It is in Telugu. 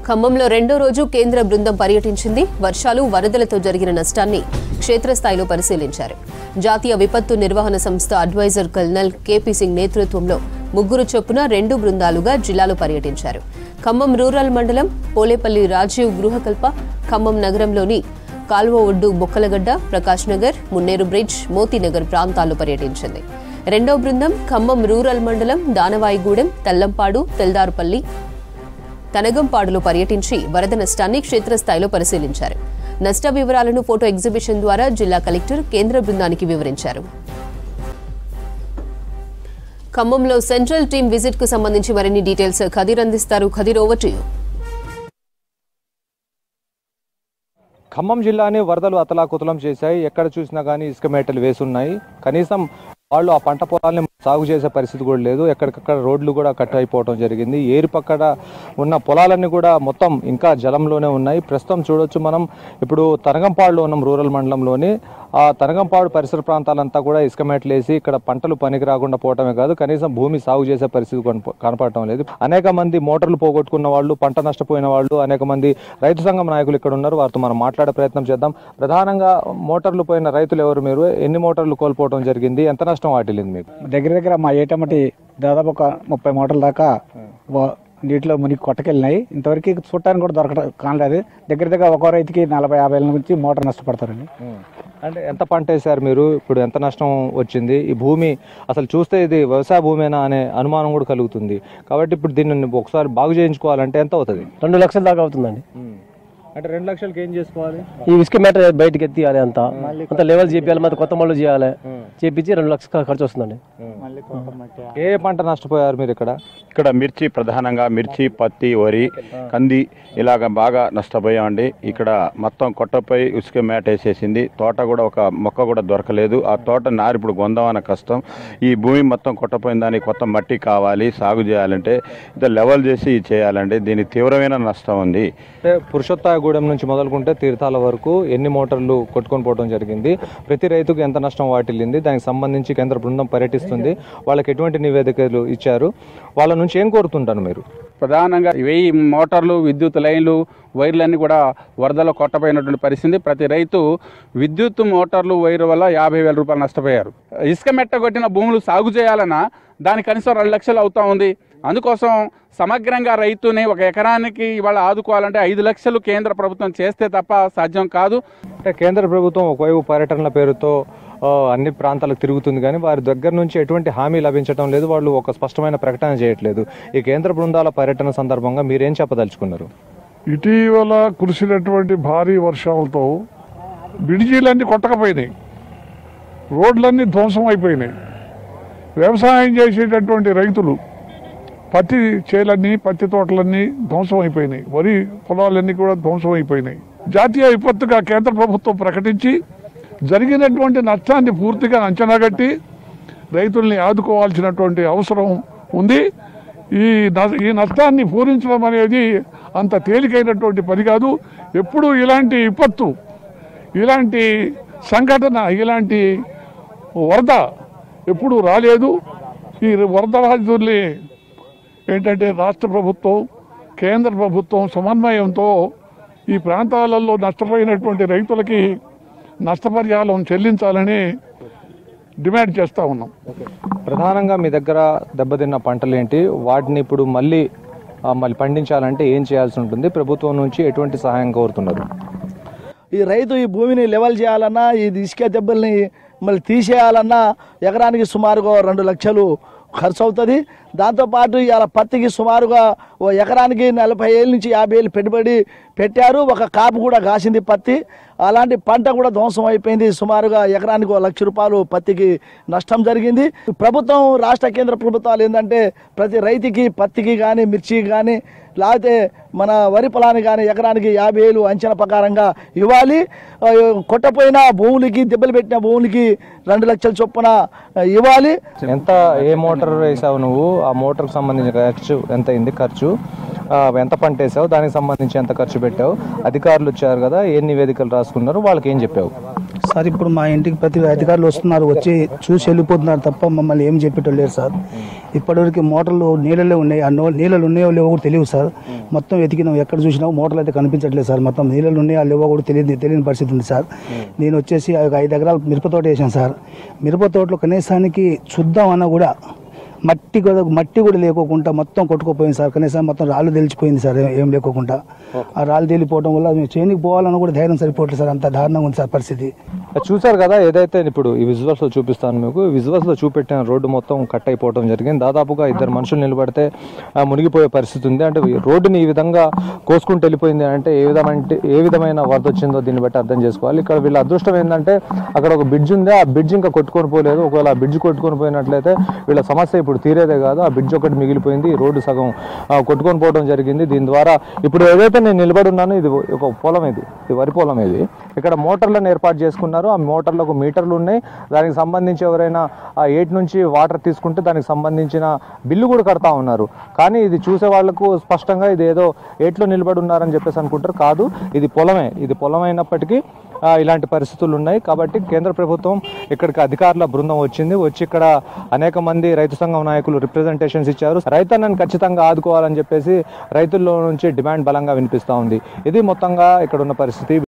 ఖమ్మంలో రెండో రోజు కేంద్ర బృందం పర్యటించింది వర్షాలు వరదలతో జరిగిన నష్టాన్ని క్షేత్రస్థాయిలో పరిశీలించారు జాతీయ విపత్తు నిర్వహణ సంస్థ అడ్వైజర్ కల్నల్ కేపీ సింగ్ నేతృత్వంలో ముగ్గురు చొప్పున రెండు బృందాలుగా జిల్లాలో పర్యటించారు ఖమ్మం రూరల్ మండలం పోలేపల్లి రాజీవ్ గృహకల్ప ఖమ్మం నగరంలోని కాల్వ ఒడ్డు బొక్కలగడ్డ ప్రకాష్ నగర్ మున్నేరు బ్రిడ్జ్ మోతీనగర్ ప్రాంతాల్లో పర్యటించింది రెండో బృందం ఖమ్మం రూరల్ మండలం దానవాయిగూడెం తెల్లంపాడు తెల్దారుపల్లి తనగంపాడులో పర్యటించి వరద నష్టాన్ని క్షేత్రస్థాయిలో పరిశీలించారు నష్ట వివరాలను ఫోటో ఎగ్జిబిషన్ ద్వారా జిల్లా కలెక్టర్ కేంద్ర బృందానికి వివరించారు ఖమ్మంలో సెంట్రల్ టీం విజిట్ కు సంబంధించి మరిన్ని డీటెయిల్స్ ఖదీర్ అందిస్తారు Khadeer over to you Khammam జిల్లాని వరదలు అతలాకుతలం చేశాయి ఎక్కడ చూసినా కానీ ఇసుక మేటలు వేసున్నాయి కనీసం వాళ్ళు ఆ పంట పొలాల్ని సాగు చేసే పరిస్థితి కూడా లేదు ఎక్కడికక్కడ రోడ్లు కూడా కట్ అయిపోవడం జరిగింది ఏరు పక్కన ఉన్న పొలాలన్నీ కూడా మొత్తం ఇంకా జలంలోనే ఉన్నాయి ప్రస్తుతం చూడొచ్చు మనం ఇప్పుడు తనగంపాడులో ఉన్నాం రూరల్ మండలంలోని ఆ తనగంపాడు పరిసర ప్రాంతాలంతా కూడా ఇసుక మేటలు వేసి ఇక్కడ పంటలు పనికి రాకుండా పోవటమే కాదు కనీసం భూమి సాగు చేసే పరిస్థితి కనప- కనపడటం లేదు అనేక మంది మోటార్లు పోగొట్టుకున్న వాళ్ళు పంట నష్టపోయిన వాళ్ళు అనేక మంది రైతు సంఘం నాయకులు ఇక్కడ ఉన్నారు వారితో మనం మాట్లాడే ప్రయత్నం చేద్దాం ప్రధానంగా మోటార్లు పోయిన రైతులు ఎవరు మీరు ఎన్ని మోటార్లు కోల్పోవడం జరిగింది ఎంత నష్టం వాటిల్లింది మీకు దగ్గర దగ్గర మా ఏటమ్మటి దాదాపు ఒక ముప్పై మూటల దాకా వ- నీటిలో మునిగి కొట్టకెళ్ళినాయి ఇంతవరకు చూడటానికి కూడా దొరకడం కాలేదు దగ్గర దగ్గర ఒక రైతుకి నలభై యాభై ఏళ్ళ నుంచి మోటార్ నష్టపడతారండి అంటే ఎంత పంట వేశారు మీరు ఇప్పుడు ఎంత నష్టం వచ్చింది ఈ భూమి అసలు చూస్తే ఇది వ్యవసాయ భూమేనా అనే అనుమానం కూడా కలుగుతుంది కాబట్టి ఇప్పుడు దీన్ని ఒకసారి బాగు చేయించుకోవాలంటే ఎంత అవుతుంది రెండు లక్షల దాకా అవుతుందండి అంటే రెండు లక్షలకి ఏం చేసుకోవాలి ఈ ఇసుక మేటర్ బయటకి ఎత్తియాలి అంత అంత లెవెల్ చేపియాలి మరి కొత్త మళ్ళీ చేయాలి చేపించి రెండు లక్షల ఖర్చు వస్తుందండి ఏ ఏ పంట నష్టపోయారు మీరు ఇక్కడ ఇక్కడ మిర్చి ప్రధానంగా మిర్చి పత్తి వరి కంది ఇలాగ బాగా నష్టపోయామండి ఇక్కడ మొత్తం కొట్టపై ఉసుక మేట వేసేసింది తోట కూడా ఒక మొక్క కూడా దొరకలేదు ఆ తోట నారు ఇప్పుడు గొందమన్న కష్టం ఈ భూమి మొత్తం కొట్టపోయిన దానికి కొత్త మట్టి కావాలి సాగు చేయాలంటే ఇది లెవెల్ చేసి చేయాలండి దీనికి తీవ్రమైన నష్టం ఉంది అంటే పురుషోత్తాయగూడెం నుంచి మొదలుకుంటే తీర్థాల వరకు ఎన్ని మోటార్లు కొట్టుకొని పోవడం జరిగింది ప్రతి రైతుకు ఎంత నష్టం వాటిల్లింది దానికి సంబంధించి కేంద్ర బృందం పర్యటిస్తుంది వాళ్ళకి ఎటువంటి నివేదికలు ఇచ్చారు వాళ్ళ నుంచి ఏం కోరుతుంటాను మీరు ప్రధానంగా వెయ్యి మోటార్లు విద్యుత్ లైన్లు వైర్లన్నీ కూడా వరదలో కొట్టపోయినటువంటి పరిస్థితి ప్రతి రైతు విద్యుత్ మోటార్లు వైర్ వల్ల యాభై వేల రూపాయలు నష్టపోయారు ఇసుక మెట్ట కొట్టిన భూములు సాగు చేయాలన్నా దానికి కనీసం రెండు లక్షలు అవుతా ఉంది అందుకోసం సమగ్రంగా రైతుని ఒక ఎకరానికి ఇవాళ ఆదుకోవాలంటే ఐదు లక్షలు కేంద్ర ప్రభుత్వం చేస్తే తప్ప సాధ్యం కాదు అంటే కేంద్ర ప్రభుత్వం ఒకవైపు పర్యటనల పేరుతో ఆ, అన్ని ప్రాంతాలకు తిరుగుతుంది కానీ వారి దగ్గర నుంచి ఎటువంటి హామీ లభించడం లేదు వాళ్ళు ఒక స్పష్టమైన ప్రకటన చేయట్లేదు ఈ కేంద్ర బృందాల పర్యటన సందర్భంగా మీరేం చెప్పదలుచుకున్నారు ఇటీవల కురిసినటువంటి భారీ వర్షాలతో బ్రిడ్జీలన్నీ కొట్టకపోయినాయి రోడ్లన్నీ ధ్వంసం అయిపోయినాయి వ్యవసాయం చేసేటటువంటి రైతులు పత్తి చేలన్నీ పత్తి తోటలన్నీ ధ్వంసం అయిపోయినాయి వరి పొలాలన్నీ కూడా ధ్వంసం అయిపోయినాయి జాతీయ విపత్తుగా కేంద్ర ప్రభుత్వం ప్రకటించి జరిగినటువంటి నష్టాన్ని పూర్తిగా అంచనా కట్టి రైతుల్ని ఆదుకోవాల్సినటువంటి అవసరం ఉంది ఈ న- ఈ నష్టాన్ని పూరించడం అనేది అంత తేలికైనటువంటి పని కాదు ఎప్పుడు ఇలాంటి విపత్తు ఇలాంటి సంఘటన ఇలాంటి వరద ఎప్పుడు రాలేదు ఈ వరద బాధితుల్ని ఏంటంటే రాష్ట్ర ప్రభుత్వం కేంద్ర ప్రభుత్వం సమన్వయంతో ఈ ప్రాంతాలలో నష్టపోయినటువంటి రైతులకి నష్టపరిహారం చెల్లించాలని డిమాండ్ చేస్తూ ఉన్నాం ప్రధానంగా మీ దగ్గర దెబ్బతిన్న పంటలు ఏంటి వాటిని ఇప్పుడు మళ్ళీ ఆ, మళ్ళీ పండించాలంటే ఏం చేయాల్సి ఉంటుంది ప్రభుత్వం నుంచి ఎటువంటి సహాయం కోరుతున్నారు ఈ రైతు ఈ భూమిని లెవెల్ చేయాలన్నా ఈ ఇసుక దెబ్బల్ని మళ్ళీ తీసేయాలన్నా ఎకరానికి సుమారుగా రెండు లక్షలు ఖర్చు అవుతుంది దాంతోపాటు ఇవాళ పత్తికి సుమారుగా ఓ ఎకరానికి నలభై ఏళ్ళ నుంచి యాభై ఏళ్ళు పెట్టుబడి పెట్టారు ఒక కాపు కూడా కాసింది పత్తి అలాంటి పంట కూడా ధ్వంసం అయిపోయింది సుమారుగా ఎకరానికి ఒక లక్ష రూపాయలు పత్తికి నష్టం జరిగింది ప్రభుత్వం రాష్ట్ర కేంద్ర ప్రభుత్వాలు ఏంటంటే ప్రతి రైతుకి పత్తికి కానీ మిర్చికి కానీ లేకపోతే మన వరి పొలాన్ని కానీ ఎకరానికి యాభై వేలు అంచనా ప్రకారంగా ఇవ్వాలి ఆ, కొట్టపోయిన భూములకి దెబ్బలు పెట్టిన భూములకి రెండు లక్షల చొప్పున ఆ, ఇవ్వాలి ఎంత ఏ మోటార్ వేసావు నువ్వు ఆ మోటార్కి సంబంధించిన ఖర్చు ఎంత అయింది ఖర్చు ఆ, ఎంత పంట వేసావు దానికి సంబంధించి ఎంత ఖర్చు పెట్టావు అధికారులు వచ్చారు కదా ఏ నివేదికలు రాసుకున్నారు వాళ్ళకి ఏం చెప్పావు సార్ ఇప్పుడు మా ఇంటికి ప్రతి అధికారులు వస్తున్నారు వచ్చి చూసి వెళ్ళిపోతున్నారు తప్ప మమ్మల్ని ఏం చెప్పేటోళ్ళు లేరు సార్ ఇప్పటివరకు మోటార్లు నీళ్ళలో ఉన్నాయి ఆ నో నీళ్ళలు ఉన్నాయో లేవో కూడా తెలియదు సార్ మొత్తం వెతికినాం ఎక్కడ చూసినా మోటార్లు అయితే కనిపించట్లేదు సార్ మొత్తం నీళ్ళలు ఉన్నాయో లేవో కూడా తెలియదు తెలియని పరిస్థితి ఉంది సార్ నేను వచ్చేసి ఒక ఐదు ఎకరాలు మిరప తోట వేసాను సార్ మిరప తోటలో కనీసానికి చూద్దామన్నా కూడా మట్టి కూడా మట్టి కూడా లేకోకుండా మొత్తం కొట్టుకుపోయింది సార్ కనీసం మొత్తం రాళ్ళు తెలిసిపోయింది సార్ ఏం- ఏం లేకోకుండా ఆ రాళ్ళు తేలిపోవడం వల్ల మేము చేనికి పోవాలన్నా కూడా ధైర్యం సరిపోవట్లేదు సార్ అంత దారుణంగా ఉంది సార్ పరిస్థితి చూసారు కదా ఏదైతే ఇప్పుడు ఈ విజువల్స్ లో చూపిస్తాను మీకు ఈ విజువల్స్ లో చూపెట్టిన రోడ్డు మొత్తం కట్ అయిపోవడం జరిగింది దాదాపుగా ఇద్దరు మనుషులు నిలబడితే ఆ, మునిగిపోయే పరిస్థితి ఉంది అంటే ఈ రోడ్డుని ఈ విధంగా కోసుకుంటూ వెళ్ళిపోయింది అంటే ఏ విధమైన ఏ విధమైన వరద వచ్చిందో దీన్ని బట్టి అర్థం చేసుకోవాలి ఇక్కడ వీళ్ళ అదృష్టం ఏంటంటే అక్కడ ఒక బ్రిడ్జ్ ఉంది ఆ బ్రిడ్జ్ ఇంకా కొట్టుకొని పోలేదు ఒకవేళ ఆ బ్రిడ్జ్ కొట్టుకొని పోయినట్లయితే వీళ్ళ సమస్య ఇప్పుడు తీరేదే కాదు ఆ బ్రిడ్జ్ ఒకటి మిగిలిపోయింది ఈ రోడ్డు సగం ఆ, కొట్టుకొని పోవడం జరిగింది దీని ద్వారా ఇప్పుడు ఏదైతే నేను నిలబడి ఉన్నానో ఇది ఒక పొలం ఇది ఇది వరి పొలం ఇది ఇక్కడ మోటార్లను ఏర్పాటు చేసుకున్నారు ఆ మోటార్లకు మీటర్లు ఉన్నాయి దానికి సంబంధించి ఎవరైనా ఆ ఎయిట్ నుంచి వాటర్ తీసుకుంటే దానికి సంబంధించిన బిల్లు కూడా కడతా ఉన్నారు కానీ ఇది చూసే వాళ్ళకు స్పష్టంగా ఇది ఏదో ఏట్లో నిలబడి ఉన్నారని చెప్పేసి అనుకుంటారు కాదు ఇది పొలమే ఇది పొలం అయినప్పటికీ ఆ, ఇలాంటి పరిస్థితులు ఉన్నాయి కాబట్టి కేంద్ర ప్రభుత్వం ఇక్కడికి అధికారుల బృందం వచ్చింది వచ్చి ఇక్కడ అనేక మంది రైతు సంఘం నాయకులు రిప్రజెంటేషన్స్ ఇచ్చారు రైతన్నను ఖచ్చితంగా ఆదుకోవాలని చెప్పేసి రైతుల్లో నుంచి డిమాండ్ బలంగా వినిపిస్తూ ఉంది ఇది మొత్తంగా ఇక్కడ ఉన్న పరిస్థితి